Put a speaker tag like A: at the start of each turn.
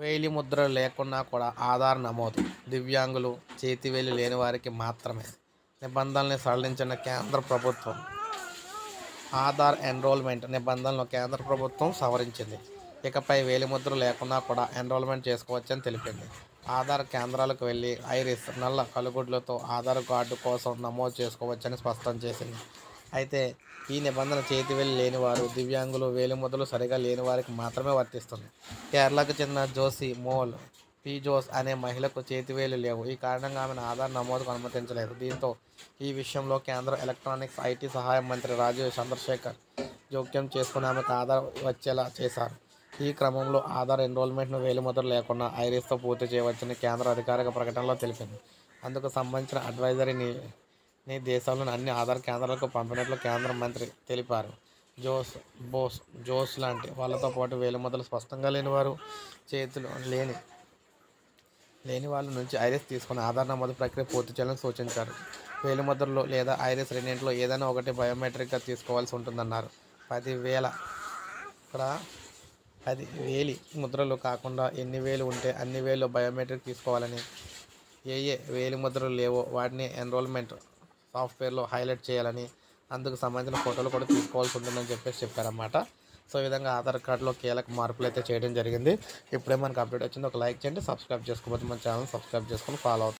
A: వేలి ముద్ర లేకున్నా కూడా ఆధార్ నమోదు దివ్యాంగులు చేతివేలి లేని వారికి మాత్రమే నిబంధనల్ని సడలించిన కేంద్ర ప్రభుత్వం ఆధార్ ఎన్రోల్మెంట్ నిబంధనలను కేంద్ర ప్రభుత్వం సవరించింది ఇకపై వేలిముద్ర లేకున్నా కూడా ఎన్రోల్మెంట్ చేసుకోవచ్చని తెలిపింది ఆధార్ కేంద్రాలకు వెళ్ళి ఐరిస్ నల్ల కలుగుడ్లతో ఆధార్ కార్డు కోసం నమోదు చేసుకోవచ్చని స్పష్టం చేసింది అయితే ఈ నిబంధన చేతివేలి లేని వారు దివ్యాంగులు వేలిముద్రలు సరిగా లేని వారికి మాత్రమే వర్తిస్తుంది కేరళకు చెందిన జోసి మోల్ పి జోస్ అనే మహిళకు చేతివేలు లేవు ఈ కారణంగా ఆమెను ఆధార్ నమోదుకు అనుమతించలేదు దీంతో ఈ విషయంలో కేంద్ర ఎలక్ట్రానిక్స్ ఐటీ సహాయ మంత్రి రాజీవ్ చంద్రశేఖర్ జోక్యం చేసుకుని ఆమెకు ఆధార్ వచ్చేలా చేశారు ఈ క్రమంలో ఆధార్ ఎన్రోల్మెంట్ను వేలిముద్ర లేకుండా ఐరిస్తో పూర్తి చేయవచ్చని కేంద్ర అధికారిక ప్రకటనలో తెలిపింది అందుకు సంబంధించిన అడ్వైజరీని నీ దేశంలోని అన్ని ఆధార్ కేంద్రాలకు పంపినట్లు కేంద్ర మంత్రి తెలిపారు జోస్ బోస్ జోస్ లాంటి వాళ్ళతో పాటు వేలిముద్రలు స్పష్టంగా లేని వారు చేతులు లేని లేని వాళ్ళ నుంచి ఐరిస్ తీసుకుని ఆధార్ నమోదు ప్రక్రియ పూర్తి చేయాలని సూచించారు వేలిముద్రలు లేదా ఐరిస్ రెండింటిలో ఏదైనా ఒకటి బయోమెట్రిక్గా తీసుకోవాల్సి ఉంటుందన్నారు పదివేల ఇక్కడ పది వేలి ముద్రలు కాకుండా ఎన్ని వేలు ఉంటే అన్ని వేలు బయోమెట్రిక్ తీసుకోవాలని ఏ ఏ వేలి ముద్రలు లేవో వాటిని ఎన్రోల్మెంట్ సాఫ్ట్వేర్లో హైలైట్ చేయాలని అందుకు సంబంధించిన ఫోటోలు కూడా తీసుకోవాల్సి ఉంటుందని చెప్పేసి చెప్పారన్నమాట సో ఈ విధంగా ఆధార్ కార్డులో కీలక మార్పులు అయితే చేయడం జరిగింది ఇప్పుడే మనకు అప్డేట్ వచ్చింది ఒక లైక్ చేయండి సబ్స్క్రైబ్ చేసుకోకపోతే మన ఛానల్ సబ్స్క్రైబ్ చేసుకొని ఫాలో అవుతుంది